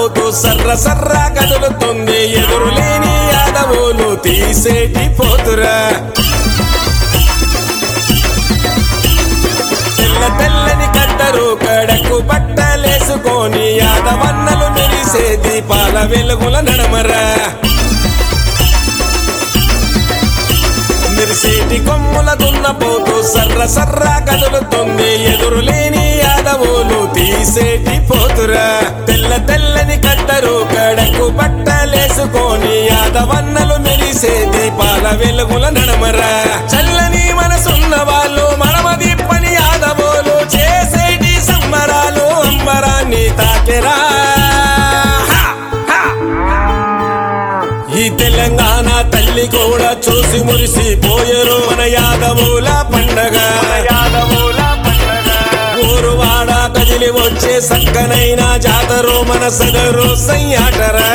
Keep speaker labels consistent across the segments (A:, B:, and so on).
A: దున్నపోతూ సర్ర సర్ర కదులుతుంది ఎదురులేని యాదవులు తీసేటి పోతురా తెల్ల తెల్లని కట్టరు కడకు బట్టలేసుకొని యాదవన్నలు మెరిసే దీపాల వెలుగుల నడమరా మెరిసేటి కొమ్ముల దున్నపోతూ సర్ర సర్ర కదులుతుంది ఎదురులేని యాదవులు తీసేటి పోతురా తెల్ల తెల్లని కట్టరు కడకు బట్టలేసుకొని యాదవన్నలు మెరిసే దీపాల వెలుగుల నడమరా చల్లని మనసున్న వాళ్ళు మనమది పని యాదవులు చేసేటి సంబరాలు అంబరాన్ని తాకెరా హా! హా! ఈ తెలంగాణ తల్లి కూడా చూసి మురిసిపోయరు మన యాదవుల పండగ ఊరువాడ కదిలి వచ్చే సక్కనైన జాతరు మన సదరు సయ్యాటరా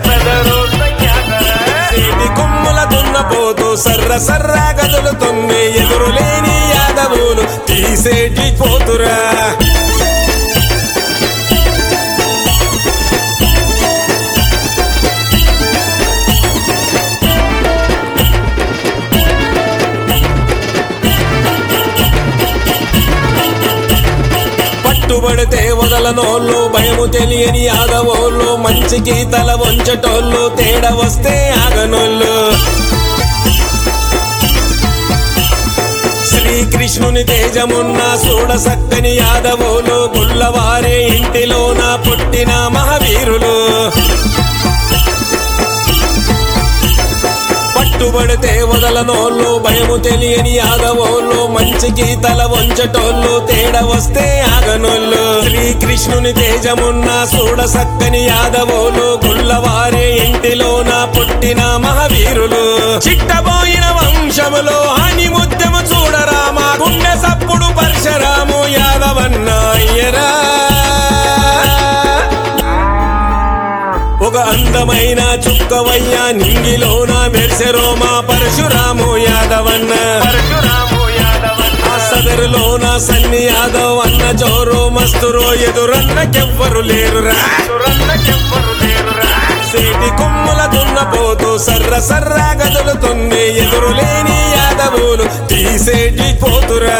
A: సేటి కొమ్ముల దున్నపోతూ సర్ర సర్ర కదులుతుంది ఎదురులేని యాదవులు తీసేటి పోతురా పట్టుబడితే వదలనోళ్ళు భయము తెలియని యాదవోళ్ళు మంచికి తల వంచటోళ్ళు తేడా వస్తే ఆగనోళ్ళు శ్రీకృష్ణుని తేజమున్న చూడ సక్కని యాదవులు గుల్లవారే ఇంటిలోన పుట్టిన మహావీరులు పట్టుబడితే వదలనోళ్ళు భయము తెలియని యాదవోళ్ళు మంచికి తల వంచటోళ్ళు తేడా వస్తే ఆగనోళ్ళు శ్రీకృష్ణుని తేజమున్న చూడ సక్కని యాదవోలు గుల్లవారే ఇంటిలోన పుట్టిన మహావీరులు చిట్టబోయిన వంశములో హాని ముద్దము చూడరామా గుండె సప్పుడు పరశరాము యాదవన్న అయ్యరా ఒక అందమైన చుక్కవయ్య నింగిలోన మెరిసెరో మా పరశురాము యాదవన్న ఆ సదరులోన సన్ని యాదవ్ అన్న జోరు మస్తురో ఎదురన్నకెవ్వరు లేరురా సేటి కొమ్ముల దున్నపోతూ సర్ర సర్ర గదులుతుంది ఎదురులేని యాదవులు తీసేటి పోతురా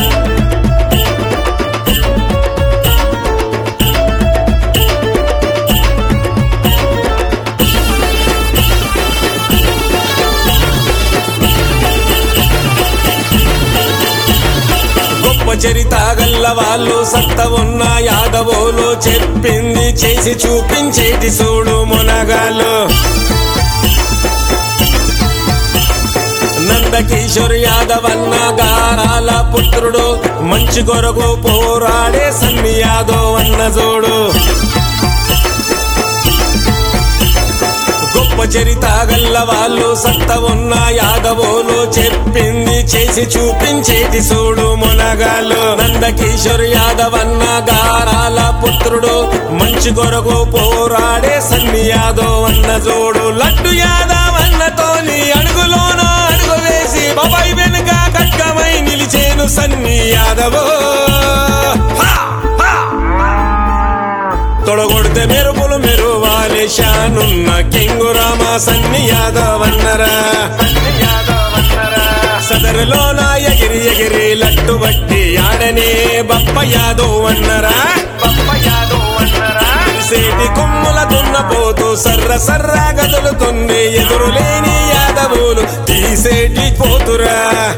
A: గొప్ప చరిత గల్ల వాళ్ళు సత్త ఉన్న యాదవులు చెప్పింది చేసి చూపించేటి చూడు మునగాలు నందకిషోర్ యాదవ్ అన్న గారాల పుత్రుడు మంచి కొరకు పోరాడే సన్ని యాదవ్ అన్న జోడు గొప్ప చరిత గల్ల వాళ్ళు సత్త ఉన్న యాదవులు చెప్పింది చేసి చూపించేటి చూడు మునగాలు నందకిషోర్ యాదవ్ అన్న గారాల పుత్రుడు మంచి కొరకు పోరాడే సన్ని యాదవ్ అన్న జోడు లడ్డు యాదవ్ అన్నతోని అడుగులోన అడుగు వేసి బాబాయ్ వెనుక కట్కమై నిలిచేను సన్ని యాదవో హా! హా! తొడగొడితే మెరుపులు మెరువాలి షానున్న కింగు రామ సన్ని యాదవ్ అన్నరా సదరులోన ఎగిరి ఎగిరి లట్టు బట్టి ఆడనే బప్ప యాదవ్ అన్నరా సేటి కొమ్ముల దున్నపోతూ సర్ర సర్ర గదులుతుంది ఎదురులేని యాదవులు తీసేటి పోతురా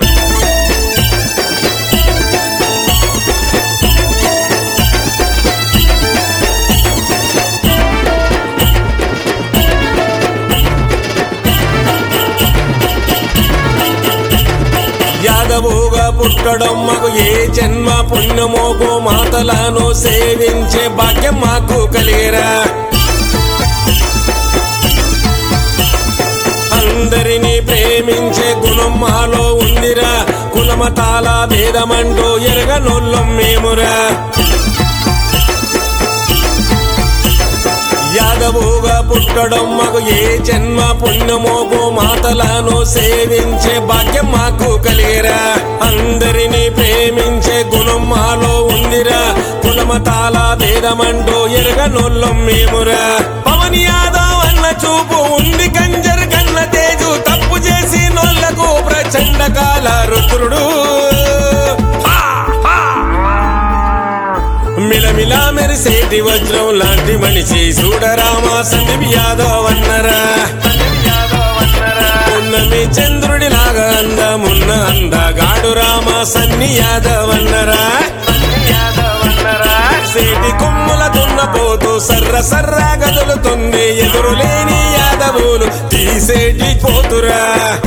A: యాదవుగా పుట్టడం మాకు ఏ జన్మ పుణ్యమోగో మాతలను సేవించే భాగ్యం మాకు కలిగిరా అందరినీ ప్రేమించే గుణం మాలో ఉందిరా కులమతాల భేదమంటూ ఎరగనోళ్ళం మేమురా యాదవుగా పుట్టడం మాకు ఏ జన్మ పుణ్యమోగో మాతలను సేవించే భాగ్యం మాకు కలిగిరా అందరినీ ప్రేమించే గుణం మాలో ఉందిరా కుల కులమతాల భేదమంటూ ఎరగనోళ్ళం మేమురా పవన్ యాదవ్ అన్న చూపు ఉంది కంజర్ కన్న తేజు తప్పు చేసి నోళ్లకు ప్రచండ కాల రుద్రుడు హా! హా! మిలమిలా మెరిసేటి వజ్రం లాంటి మనిషి చూడరామ సందీప్ యాదవ్ అన్నరా ఉన్నమి చంద్రుడి లాగా అందమున్న అందగాడు రామ సన్ని యాదవ్ అన్నరా సేటి కొమ్ముల దున్నపోతూ సర్ర సర్ర గదులుతుంది ఎదురులేని యాదవులు తీసేటి పోతురా